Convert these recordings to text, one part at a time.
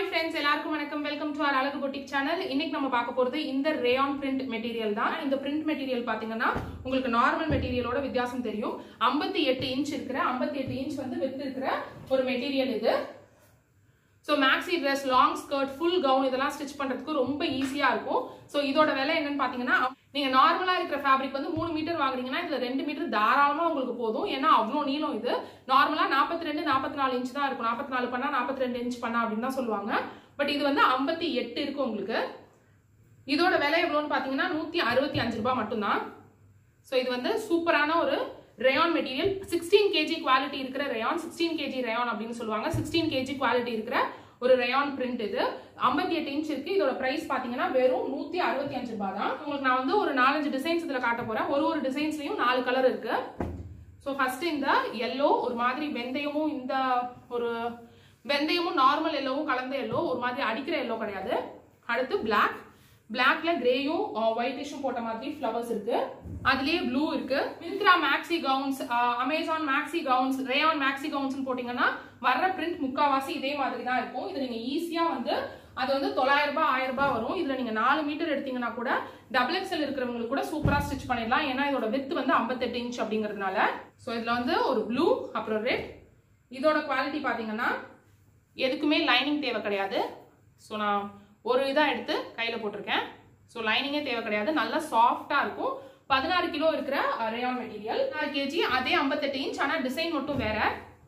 friends எல்லாருக்கும் வணக்கம் welcome to our அழகு பொட்டிக் சேனல் இன்னைக்கு நம்ம பார்க்க போறது இந்த ரேயான் பிரிண்ட் மெட்டீரியல் தான் இந்த பிரிண்ட் மெட்டீரியல் பாத்தீங்கன்னா உங்களுக்கு நார்மல் மெட்டீரியலோட வித்தியாசம் தெரியும் 58 எட்டு இன்ச் இருக்கிற 58 எட்டு இன்ச் வந்து வித் இருக்கிற ஒரு மெட்டீரியல் இது so maxi dress long skirt full gown இதெல்லாம் ஸ்டிச் பண்றதுக்கு ரொம்ப ஈஸியா இருக்கும் ஸோ இதோட விலை என்னன்னு பாத்தீங்கன்னா நீங்க நார்மலா இருக்கிற ஃபேப்ரிக் வந்து மூணு மீட்டர் வாங்குறீங்கன்னா இதுல ரெண்டு மீட்டர் தாராளமா உங்களுக்கு போதும் ஏன்னா அவ்வளோ நீளம் இது நார்மலா நாற்பத்தி ரெண்டு நாற்பத்தி நாலு இன்ச் தான் இருக்கும் நாற்பத்தி நாலு பண்ணா நாற்பத்தி ரெண்டு இன்ச் பண்ணா அப்படின்னு தான் சொல்லுவாங்க பட் இது வந்து ஐம்பத்தி எட்டு இருக்கும் உங்களுக்கு இதோட விலை எவ்வளோன்னு பாத்தீங்கன்னா நூத்தி அறுபத்தி அஞ்சு ரூபாய் மட்டும்தான் ஸோ இது வந்து சூப்பரான ஒரு rayon material sixteen KG quality இருக்கிற ரேயான் சிக்ஸ்டீன் கேஜி ரேயான் அப்படின்னு சொல்லுவாங்க சிக்ஸ்டீன் கேஜி குவாலிட்டி இருக்கிற ஒரு ரேயான் பிரிண்ட் இது ஐம்பத்தி எட்டு இன்ச் இருக்கு இதோட பிரைஸ் பாத்தீங்கன்னா வெறும் நூத்தி அறுபத்தி அஞ்சு ரூபாய் தான் உங்களுக்கு நான் வந்து ஒரு நாலஞ்சு டிசைன்ஸ் இதுல காட்ட போறேன் ஒரு ஒரு டிசைன்ஸ்லயும் நாலு கலர் இருக்கு ஸோ ஃபர்ஸ்ட் இந்த எல்லோ ஒரு மாதிரி வெந்தயமும் இந்த ஒரு வெந்தயமும் நார்மல் எல்லோவும் கலந்த எல்லோ ஒரு மாதிரி அடிக்கிற எல்லோ கிடையாது அடுத்து பிளாக் பிளாக்ல கிரேயும் ஒயிட்டிஷும் போட்ட மாதிரி ஃப்ளவர்ஸ் இருக்கு அதுலயே ப்ளூ இருக்கு Myntra maxi gowns Amazon maxi gowns rayon maxi gowns போட்டீங்கன்னா வர்ற பிரிண்ட் முக்காவாசி இதே மாதிரி தான் இருக்கும் இது நீங்க ஈஸியா வந்து அது வந்து தொள்ளாயிரம் ரூபாய் ஆயிரம் ரூபாய் வரும் இதுல நீங்க நாலு மீட்டர் எடுத்தீங்கன்னா கூட டபுள் எக்ஸ்எல் இருக்கிறவங்களுக்கு கூட சூப்பரா ஸ்டிச் பண்ணிடலாம் ஏன்னா இதோட வித் வந்து 58 இன்ச் அப்படிங்கிறதுனால ஸோ இதுல வந்து ஒரு ப்ளூ அப்புறம் ரெட் இதோட குவாலிட்டி பாத்தீங்கன்னா எதுக்குமே லைனிங் தேவை கிடையாது ஸோ நான் ஒரு இதாக எடுத்து கையில் போட்டிருக்கேன் ஸோ லைனிங்கே தேவை கிடையாது நல்லா சாஃப்டாக இருக்கும் பதினாறு கிலோ இருக்கிற ரேயான் மெட்டீரியல் பதினாறு கேஜி அதே ஐம்பத்தெட்டு இன்ச் ஆனால் டிசைன் மட்டும் வேற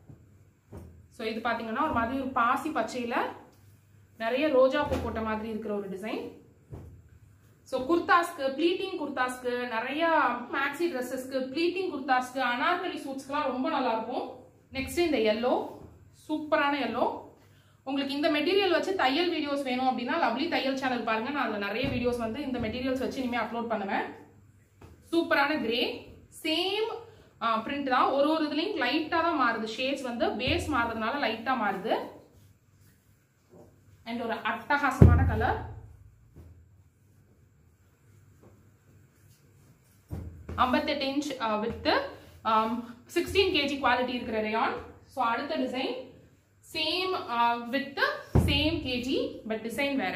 ஸோ இது பார்த்தீங்கன்னா ஒரு மாதிரி ஒரு பாசி பச்சையில் நிறைய ரோஜா பூ போட்ட மாதிரி இருக்கிற ஒரு டிசைன் ஸோ குர்தாஸ்க்கு ப்ளீட்டிங் குர்தாஸ்க்கு நிறைய மேக்ஸி ட்ரெஸ்ஸஸ்க்கு ப்ளீட்டிங் குர்தாஸ்க்கு அனார்கலி சூட்ஸ்க்குலாம் ரொம்ப நல்லா இருக்கும் நெக்ஸ்ட் இந்த எல்லோ சூப்பரான எல்லோ உங்களுக்கு இந்த மெட்டீரியல் வச்சு தையல் வீடியோஸ் வேணும் அப்படின்னா லவ்லி தையல் சேனல் பாருங்க நான் அதில் நிறைய வீடியோஸ் வந்து இந்த மெட்டீரியல்ஸ் வச்சு இனிமேல் அப்லோட் பண்ணுவேன் சூப்பரான கிரே சேம் பிரிண்ட் தான் ஒரு ஒரு இதுலையும் லைட்டாக தான் மாறுது ஷேட்ஸ் வந்து பேஸ் மாறுறதுனால லைட்டாக மாறுது அண்ட் ஒரு அட்டகாசமான கலர் ஐம்பத்தெட்டு இன்ச் வித்து சிக்ஸ்டீன் கேஜி குவாலிட்டி இருக்கிற ரேயான் ஸோ அடுத்த design same with same KG but design வேற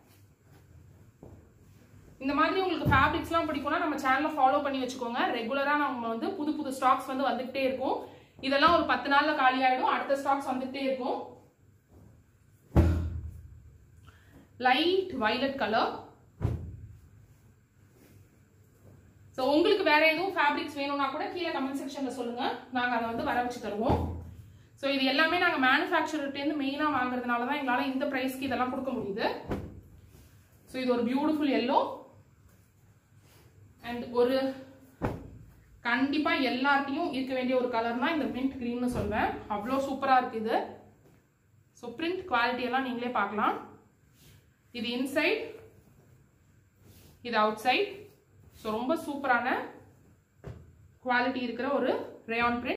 இந்த மாதிரி உங்களுக்கு ஃபேப்ரிக்ஸ்லாம் பிடிக்கும்னா நம்ம சேனலை ஃபாலோ பண்ணி வச்சுக்கோங்க ரெகுலராக நம்ம வந்து புது புது ஸ்டாக்ஸ் வந்து வந்துகிட்டே இருக்கும் இதெல்லாம் ஒரு பத்து நாள்ல காலி ஆயிடும் அடுத்த ஸ்டாக்ஸ் வந்துகிட்டே இருக்கும் லைட் வயலட் கலர் ஸோ உங்களுக்கு வேற எதுவும் ஃபேப்ரிக்ஸ் வேணும்னா கூட கீழே கமெண்ட் செக்ஷன்ல சொல்லுங்க நாங்கள் அதை வந்து வர வச்சு தருவோம் ஸோ இது எல்லாமே நாங்கள் மேனுஃபேக்சரர்கிட்டேருந்து மெயினாக வாங்குறதுனால தான் எங்களால் இந்த ப்ரைஸ்க்கு இதெல்லாம் கொடுக்க முடியுது ஸோ இது ஒரு பியூட்டிஃபுல் எல்லோ அண்ட் ஒரு கண்டிப்பாக எல்லார்ட்டையும் இருக்க வேண்டிய ஒரு கலர்னா இந்த பிரிண்ட் க்ரீம்னு சொல்வேன் அவ்வளோ சூப்பராக இருக்கு இது ஸோ பிரிண்ட் குவாலிட்டி எல்லாம் நீங்களே பார்க்கலாம் இது இன்சைட் இது அவுட் சைட் ஸோ ரொம்ப சூப்பரான குவாலிட்டி இருக்கிற ஒரு ரேயான் பிரிண்ட்